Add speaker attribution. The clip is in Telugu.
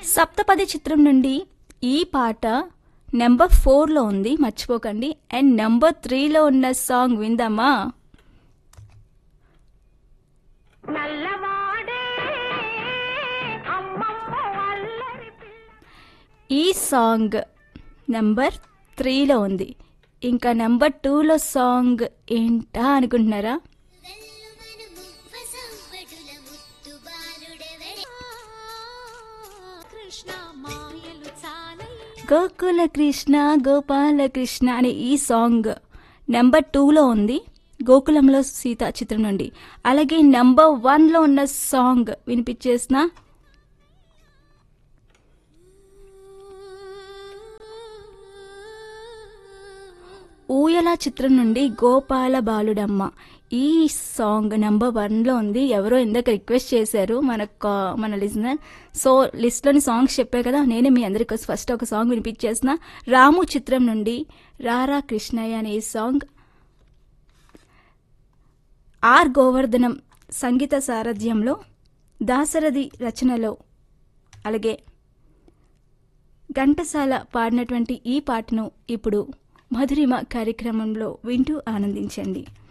Speaker 1: సప్తపది చిత్రం నుండి ఈ పాట నెంబర్ ఫోర్లో ఉంది మర్చిపోకండి అండ్ నెంబర్ త్రీలో ఉన్న సాంగ్ విందామా
Speaker 2: నల్లవాడే అమ్మమ్మ అల్లరి పిల్ల
Speaker 1: ఈ సాంగ్ నెంబర్ త్రీలో ఉంది ఇంకా నెంబర్ టూలో సాంగ్ ఏంటా అనుకుంటున్నారా
Speaker 3: వెల్లువను మువ్వసవ్వడుల ముత్తుబాలుడెవడే
Speaker 2: కృష్ణ మాయలు చాలయ్య
Speaker 1: గోకుల కృష్ణ గోపాల కృష్ణ అనే ఈ సాంగ్ నెంబర్ టూలో ఉంది గోకులంలో సీత చిత్రం నుండి అలాగే నెంబర్ వన్లో ఉన్న సాంగ్ వినిపించేసిన ఊయల చిత్రం నుండి గోపాల బాలుడమ్మ ఈ సాంగ్ నెంబర్ వన్లో ఉంది ఎవరో ఇందాక రిక్వెస్ట్ చేశారు మన కా- మన లిజనర్ సో లిస్ట్లోని సాంగ్స్ చెప్పే కదా నేనే మీ అందరికీ ఫస్ట్ ఒక సాంగ్ వినిపించేసిన రాము చిత్రం నుండి రారా కృష్ణయ్య అనే ఈ సాంగ్ ఆర్ గోవర్ధనం సంగీత సారథ్యంలో దాసరథి రచనలో అలాగే ఘంటసాల పాడినటువంటి ఈ పాటను ఇప్పుడు మధురిమ కార్యక్రమంలో వింటూ ఆనందించండి